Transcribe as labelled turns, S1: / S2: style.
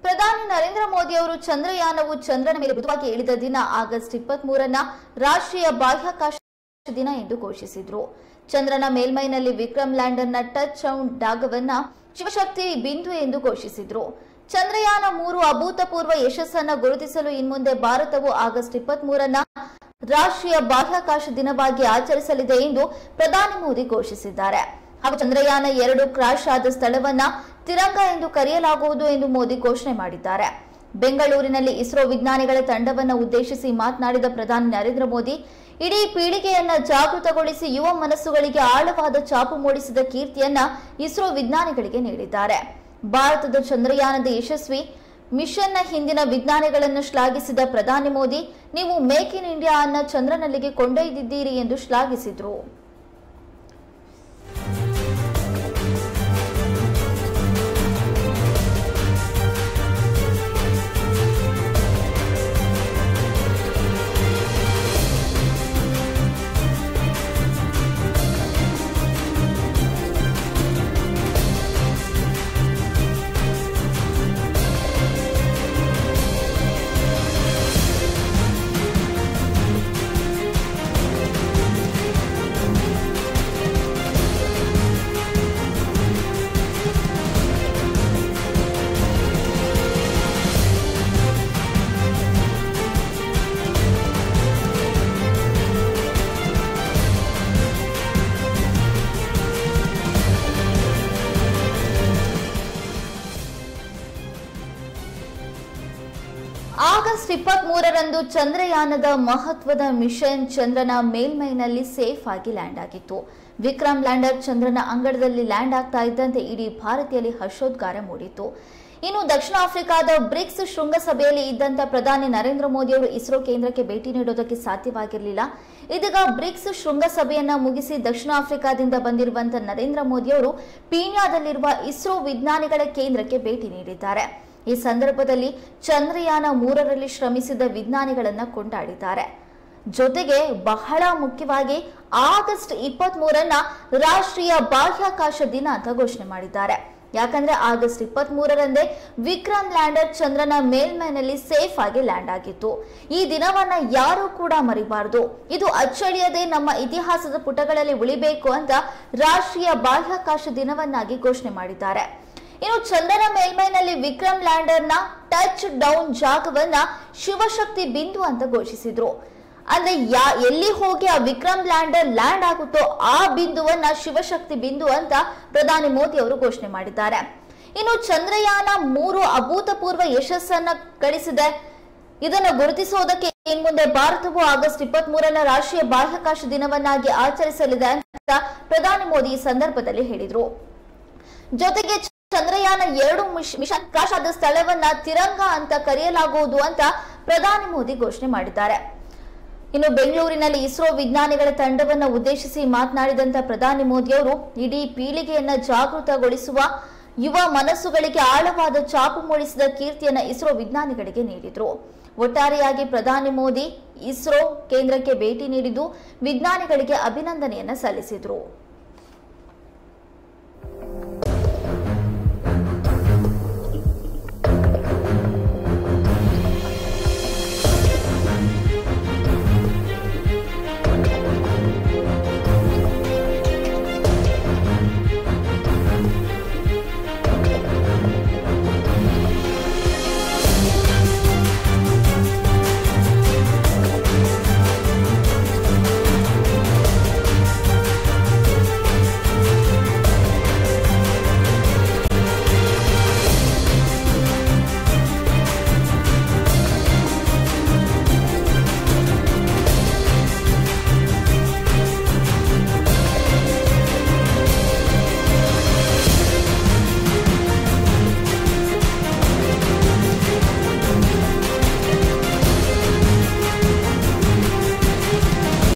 S1: ಪ್ರಧಾನಿ ನರೇಂದ್ರ ಮೋದಿ ಅವರು ಚಂದ್ರಯಾನವು ಚಂದ್ರನ ಮೇಲೆ ಬುಧವಾಗಿ ಇಳಿದ ದಿನ ಆಗಸ್ಟ್ ಇಪ್ಪತ್ತ್ ಮೂರನ್ನ ರಾಷ್ಟ್ರೀಯ ಬಾಹ್ಯಾಕಾಶ ದಿನ ಎಂದು ಘೋಷಿಸಿದ್ರು ಚಂದ್ರನ ಮೇಲ್ಮೈನಲ್ಲಿ ವಿಕ್ರಮ್ ಲ್ಯಾಂಡರ್ನ ಟಚ್ ಡೌನ್ ಡಾಗವನ್ನ ಶಿವಶಕ್ತಿ ಬಿಂದು ಎಂದು ಘೋಷಿಸಿದ್ರು ಚಂದ್ರಯಾನ ಮೂರು ಅಭೂತಪೂರ್ವ ಯಶಸ್ಸನ್ನ ಗುರುತಿಸಲು ಇನ್ಮುಂದೆ ಭಾರತವು ಆಗಸ್ಟ್ ಇಪ್ಪತ್ತ್ ಮೂರನ್ನ ರಾಷ್ಟ್ರೀಯ ಬಾಹ್ಯಾಕಾಶ ದಿನವಾಗಿ ಆಚರಿಸಲಿದೆ ಎಂದು ಪ್ರಧಾನಿ ಮೋದಿ ಘೋಷಿಸಿದ್ದಾರೆ ಹಾಗೂ ಚಂದ್ರಯಾನ ಎರಡು ಕ್ರಾಶ್ ಆದ ಸ್ಥಳವನ್ನ ತಿರಂಗ ಎಂದು ಕರೆಯಲಾಗುವುದು ಎಂದು ಮೋದಿ ಘೋಷಣೆ ಮಾಡಿದ್ದಾರೆ ಬೆಂಗಳೂರಿನಲ್ಲಿ ಇಸ್ರೋ ವಿಜ್ಞಾನಿಗಳ ತಂಡವನ್ನು ಉದ್ದೇಶಿಸಿ ಮಾತನಾಡಿದ ಪ್ರಧಾನಿ ನರೇಂದ್ರ ಮೋದಿ ಇಡೀ ಪೀಳಿಗೆಯನ್ನ ಜಾಗೃತಗೊಳಿಸಿ ಯುವ ಮನಸ್ಸುಗಳಿಗೆ ಆಳವಾದ ಚಾಪು ಮೂಡಿಸಿದ ಕೀರ್ತಿಯನ್ನ ಇಸ್ರೋ ವಿಜ್ಞಾನಿಗಳಿಗೆ ನೀಡಿದ್ದಾರೆ ಭಾರತದ ಚಂದ್ರಯಾನದ ಯಶಸ್ವಿ ಮಿಷನ್ನ ಹಿಂದಿನ ವಿಜ್ಞಾನಿಗಳನ್ನು ಶ್ಲಾಘಿಸಿದ ಪ್ರಧಾನಿ ಮೋದಿ ನೀವು ಮೇಕ್ ಇನ್ ಇಂಡಿಯಾ ಅನ್ನ ಚಂದ್ರನಲ್ಲಿಗೆ ಕೊಂಡೊಯ್ದಿದ್ದೀರಿ ಎಂದು ಶ್ಲಾಘಿಸಿದ್ರು ಆಗಸ್ಟ್ ಇಪ್ಪತ್ತ್ ಮೂರರಂದು ಚಂದ್ರಯಾನದ ಮಹತ್ವದ ಮಿಷನ್ ಚಂದ್ರನ ಮೇಲ್ಮೈನಲ್ಲಿ ಸೇಫ್ ಆಗಿ ಲ್ಯಾಂಡ್ ಆಗಿತ್ತು ವಿಕ್ರಮ್ ಲ್ಯಾಂಡರ್ ಚಂದ್ರನ ಅಂಗಳದಲ್ಲಿ ಲ್ಯಾಂಡ್ ಆಗ್ತಾ ಇದ್ದಂತೆ ಇಡೀ ಭಾರತೀಯಲ್ಲಿ ಹರ್ಷೋದ್ಗಾರ ಮೂಡಿತು ಇನ್ನು ದಕ್ಷಿಣ ಆಫ್ರಿಕಾದ ಬ್ರಿಕ್ಸ್ ಶೃಂಗಸಭೆಯಲ್ಲಿ ಇದ್ದಂತ ಪ್ರಧಾನಿ ನರೇಂದ್ರ ಮೋದಿ ಅವರು ಇಸ್ರೋ ಕೇಂದ್ರಕ್ಕೆ ಭೇಟಿ ನೀಡೋದಕ್ಕೆ ಸಾಧ್ಯವಾಗಿರಲಿಲ್ಲ ಇದೀಗ ಬ್ರಿಕ್ಸ್ ಶೃಂಗಸಭೆಯನ್ನ ಮುಗಿಸಿ ದಕ್ಷಿಣ ಆಫ್ರಿಕಾದಿಂದ ಬಂದಿರುವಂತ ನರೇಂದ್ರ ಮೋದಿ ಅವರು ಪೀಣ್ಯಾದಲ್ಲಿರುವ ಇಸ್ರೋ ವಿಜ್ಞಾನಿಗಳ ಕೇಂದ್ರಕ್ಕೆ ಭೇಟಿ ನೀಡಿದ್ದಾರೆ ಈ ಸಂದರ್ಭದಲ್ಲಿ ಚಂದ್ರಯಾನ ಮೂರರಲ್ಲಿ ಶ್ರಮಿಸಿದ ವಿಜ್ಞಾನಿಗಳನ್ನ ಕೊಂಡಾಡಿದ್ದಾರೆ ಜೊತೆಗೆ ಬಹಳ ಮುಖ್ಯವಾಗಿ ಆಗಸ್ಟ್ ಇಪ್ಪತ್ತ್ ಮೂರನ್ನ ರಾಷ್ಟ್ರೀಯ ಬಾಹ್ಯಾಕಾಶ ದಿನ ಅಂತ ಘೋಷಣೆ ಮಾಡಿದ್ದಾರೆ ಯಾಕಂದ್ರೆ ಆಗಸ್ಟ್ ಇಪ್ಪತ್ತ್ ಮೂರರಂದೇ ವಿಕ್ರಮ್ ಲ್ಯಾಂಡರ್ ಚಂದ್ರನ ಮೇಲ್ಮೈನಲ್ಲಿ ಸೇಫ್ ಆಗಿ ಲ್ಯಾಂಡ್ ಆಗಿತ್ತು ಈ ದಿನವನ್ನ ಯಾರು ಕೂಡ ಮರಿಬಾರದು ಇದು ಅಚ್ಚಳಿಯದೆ ನಮ್ಮ ಇತಿಹಾಸದ ಪುಟಗಳಲ್ಲಿ ಉಳಿಬೇಕು ಅಂತ ರಾಷ್ಟ್ರೀಯ ಬಾಹ್ಯಾಕಾಶ ದಿನವನ್ನಾಗಿ ಘೋಷಣೆ ಮಾಡಿದ್ದಾರೆ ಇನ್ನು ಚಂದ್ರನ ಮೇಲ್ಮೈನಲ್ಲಿ ವಿಕ್ರಮ್ ಲ್ಯಾಂಡರ್ನ ಟಚ್ ಡೌನ್ ಜಾಗವನ್ನ ಶಿವಶಕ್ತಿ ಬಿಂದು ಅಂತ ಘೋಷಿಸಿದ್ರು ಅಂದ್ರೆ ಯಾ ಎಲ್ಲಿ ಹೋಗಿ ಆ ವಿಕ್ರಮ್ ಲ್ಯಾಂಡರ್ ಲ್ಯಾಂಡ್ ಆಗುತ್ತೋ ಆ ಬಿಂದುವನ್ನ ಶಿವಶಕ್ತಿ ಬಿಂದು ಅಂತ ಪ್ರಧಾನಿ ಮೋದಿ ಅವರು ಘೋಷಣೆ ಮಾಡಿದ್ದಾರೆ ಇನ್ನು ಚಂದ್ರಯಾನ ಮೂರು ಅಭೂತಪೂರ್ವ ಯಶಸ್ಸನ್ನ ಗಳಿಸಿದೆ ಇದನ್ನು ಗುರುತಿಸುವುದಕ್ಕೆ ಇನ್ಮುಂದೆ ಭಾರತವು ಆಗಸ್ಟ್ ಇಪ್ಪತ್ತ್ ಮೂರನ ರಾಷ್ಟ್ರೀಯ ಬಾಹ್ಯಾಕಾಶ ದಿನವನ್ನಾಗಿ ಆಚರಿಸಲಿದೆ ಅಂತ ಪ್ರಧಾನಿ ಮೋದಿ ಈ ಸಂದರ್ಭದಲ್ಲಿ ಹೇಳಿದ್ರು ಜೊತೆಗೆ ಚಂದ್ರಯಾನ ಎರಡು ಮಿಷ್- ಮಿಷನ್ ಕ್ರಾಶ್ ಆದ ಸ್ಥಳವನ್ನ ತಿರಂಗ ಅಂತ ಕರೆಯಲಾಗುವುದು ಅಂತ ಪ್ರಧಾನಿ ಮೋದಿ ಘೋಷಣೆ ಮಾಡಿದ್ದಾರೆ ಇನ್ನು ಬೆಂಗಳೂರಿನಲ್ಲಿ ಇಸ್ರೋ ವಿಜ್ಞಾನಿಗಳ ತಂಡವನ್ನ ಉದ್ದೇಶಿಸಿ ಮಾತನಾಡಿದಂತ ಪ್ರಧಾನಿ ಮೋದಿ ಅವರು ಇಡೀ ಪೀಳಿಗೆಯನ್ನ ಜಾಗೃತಗೊಳಿಸುವ ಯುವ ಮನಸ್ಸುಗಳಿಗೆ ಆಳವಾದ ಚಾಪು ಮೂಡಿಸಿದ ಕೀರ್ತಿಯನ್ನ ಇಸ್ರೋ ವಿಜ್ಞಾನಿಗಳಿಗೆ ನೀಡಿದ್ರು ಒಟ್ಟಾರೆಯಾಗಿ ಪ್ರಧಾನಿ ಮೋದಿ ಇಸ್ರೋ ಕೇಂದ್ರಕ್ಕೆ ಭೇಟಿ ನೀಡಿದ್ದು ವಿಜ್ಞಾನಿಗಳಿಗೆ ಅಭಿನಂದನೆಯನ್ನ ಸಲ್ಲಿಸಿದ್ರು